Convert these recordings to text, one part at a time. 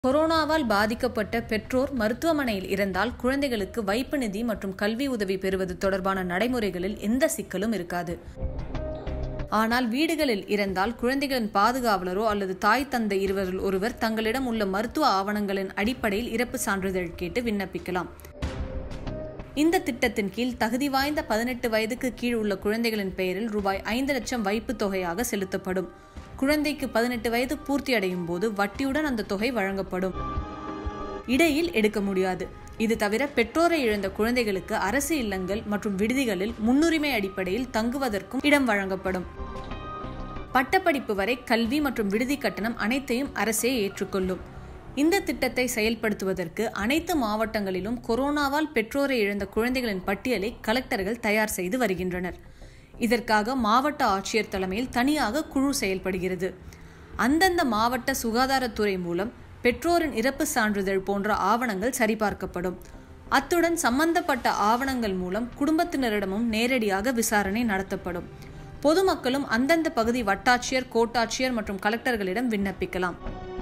கொரோனாவால் பாதிக்கப்பட்ட பெற்றோர் மருத்துவமனையில் இருந்தால் குழந்தைகளுக்கு வைப்பு நிதி மற்றும் கல்வி உதவி பெறுவது தொடர்பான நடைமுறைகளில் எந்த சிக்கலும் இருக்காது ஆனால் வீடுகளில் இருந்தால் குழந்தைகளின் பாதுகாவலரோ அல்லது தாய் தந்தை இருவரில் ஒருவர் தங்களிடம் உள்ள மருத்துவ ஆவணங்களின் அடிப்படையில் இறப்பு சான்றிதழ் கேட்டு விண்ணப்பிக்கலாம் இந்த திட்டத்தின் கீழ் தகுதி வாய்ந்த பதினெட்டு வயதுக்கு கீழ் உள்ள குழந்தைகளின் பெயரில் ரூபாய் ஐந்து லட்சம் வைப்பு தொகையாக செலுத்தப்படும் குழந்தைக்கு பதினெட்டு வயது பூர்த்தி அடையும் போது வட்டியுடன் அந்த தொகை வழங்கப்படும் இடையில் எடுக்க முடியாது இது தவிர பெற்றோரை இழந்த குழந்தைகளுக்கு அரசு இல்லங்கள் மற்றும் விடுதிகளில் முன்னுரிமை அடிப்படையில் தங்குவதற்கும் இடம் வழங்கப்படும் பட்டப்படிப்பு வரை கல்வி மற்றும் விடுதி கட்டணம் அனைத்தையும் அரசே ஏற்றுக்கொள்ளும் இந்த திட்டத்தை செயல்படுத்துவதற்கு அனைத்து மாவட்டங்களிலும் கொரோனாவால் பெற்றோரை இழந்த குழந்தைகளின் பட்டியலை கலெக்டர்கள் தயார் செய்து வருகின்றனர் இதற்காக மாவட்ட ஆட்சியர் தலைமையில் தனியாக குழு செயல்படுகிறது அந்தந்த மாவட்ட சுகாதாரத்துறை மூலம் பெற்றோரின் இறப்பு சான்றிதழ் போன்ற ஆவணங்கள் சரிபார்க்கப்படும் அத்துடன் சம்பந்தப்பட்ட ஆவணங்கள் மூலம் குடும்பத்தினரிடமும் நேரடியாக விசாரணை நடத்தப்படும் பொதுமக்களும் அந்தந்த பகுதி வட்டாட்சியர் கோட்டாட்சியர் மற்றும் கலெக்டர்களிடம் விண்ணப்பிக்கலாம்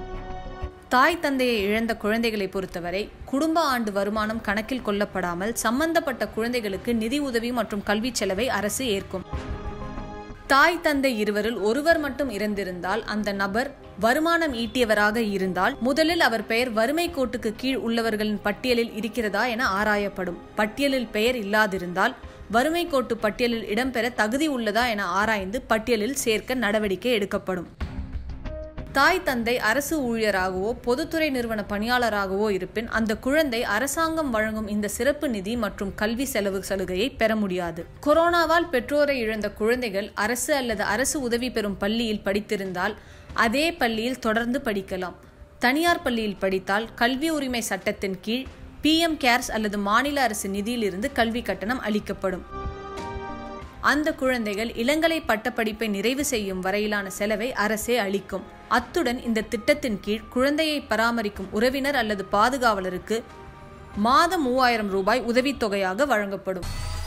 தாய் தந்தையை இழந்த குழந்தைகளை பொறுத்தவரை குடும்ப ஆண்டு வருமானம் கணக்கில் கொள்ளப்படாமல் சம்பந்தப்பட்ட குழந்தைகளுக்கு நிதி உதவி மற்றும் கல்வி செலவை அரசு ஏற்கும் தாய் தந்தை இருவரில் ஒருவர் மட்டும் இறந்திருந்தால் அந்த நபர் வருமானம் ஈட்டியவராக இருந்தால் முதலில் அவர் பெயர் வறுமை கோட்டுக்கு கீழ் உள்ளவர்களின் பட்டியலில் இருக்கிறதா என ஆராயப்படும் பட்டியலில் பெயர் இல்லாதிருந்தால் வறுமை கோட்டு பட்டியலில் இடம்பெற தகுதி உள்ளதா என ஆராய்ந்து பட்டியலில் சேர்க்க நடவடிக்கை எடுக்கப்படும் தாய் தந்தை அரசு ஊழியராகவோ பொதுத்துறை நிறுவன பணியாளராகவோ இருப்பின் அந்த குழந்தை அரசாங்கம் வழங்கும் இந்த சிறப்பு நிதி மற்றும் கல்வி செலவு சலுகையை பெற முடியாது கொரோனாவால் பெற்றோரை இழந்த குழந்தைகள் அரசு அல்லது அரசு உதவி பெறும் பள்ளியில் படித்திருந்தால் அதே பள்ளியில் தொடர்ந்து படிக்கலாம் தனியார் பள்ளியில் படித்தால் கல்வி உரிமை சட்டத்தின் கீழ் பிஎம் கேர்ஸ் அல்லது மாநில அரசு நிதியிலிருந்து கல்வி கட்டணம் அளிக்கப்படும் அந்த குழந்தைகள் இளங்கலை பட்டப்படிப்பை நிறைவு செய்யும் வரையிலான செலவை அரசே அளிக்கும் அத்துடன் இந்த திட்டத்தின் கீழ் குழந்தையை பராமரிக்கும் உறவினர் அல்லது பாதுகாவலருக்கு மாதம் மூவாயிரம் ரூபாய் உதவித்தொகையாக வழங்கப்படும்